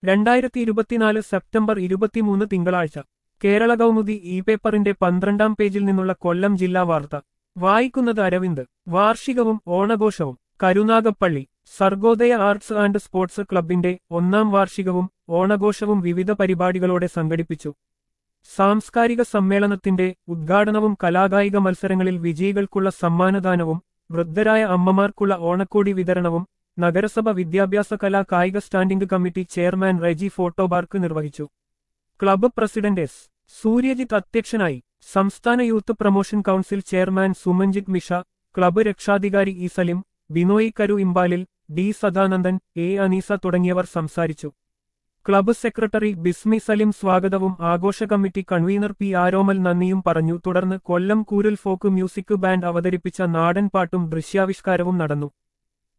രണ്ടായിരത്തി ഇരുപത്തിനാല് സെപ്റ്റംബർ ഇരുപത്തിമൂന്ന് തിങ്കളാഴ്ച കേരള കൗമുദി ഇ പേപ്പറിന്റെ പന്ത്രണ്ടാം പേജിൽ നിന്നുള്ള കൊല്ലം ജില്ലാ വാർത്ത വായിക്കുന്നത് അരവിന്ദ് വാർഷികവും ഓണഘോഷവും Karunagappally Sargodaya arts and sports ക്ലബിന്റെ ഒന്നാം വാർഷികവും ഓണഘോഷവും വിവിധ പരിപാടികളോടെ സംഘടിപ്പിച്ചു സാംസ്കാരിക സമ്മേളനത്തിന്റെ ഉദ്ഘാടനവും കലാകായിക മത്സരങ്ങളിൽ വിജയികൾക്കുള്ള സമ്മാനദാനവും വൃദ്ധരായ അമ്മമാർക്കുള്ള ഓണക്കോടി വിതരണവും നഗരസഭ വിദ്യാഭ്യാസ കലാ കായിക സ്റ്റാൻഡിംഗ് കമ്മിറ്റി ചെയർമാൻ റെജി ഫോട്ടോബാർക്ക് നിർവഹിച്ചു ക്ലബ്ബ് പ്രസിഡന്റ് എസ് സൂര്യജിത്ത് അധ്യക്ഷനായി സംസ്ഥാന youth promotion council chairman Sumanjith Misha club രക്ഷാധികാരി ഇ സലിം ബിനോയ് കരു ഇമ്പാലിൽ ഡി സദാനന്ദൻ എ അനീസ തുടങ്ങിയവർ സംസാരിച്ചു ക്ലബ്ബ് സെക്രട്ടറി ബിസ്മി സലിം സ്വാഗതവും ആഘോഷ കമ്മിറ്റി കൺവീനർ പി ആരോമൽ നന്ദിയും പറഞ്ഞു തുടർന്ന് കൊല്ലം കൂരൽ ഫോക്ക് മ്യൂസിക് ബാൻഡ് അവതരിപ്പിച്ച നാടൻ പാട്ടും ദൃശ്യാവിഷ്കാരവും നടന്നു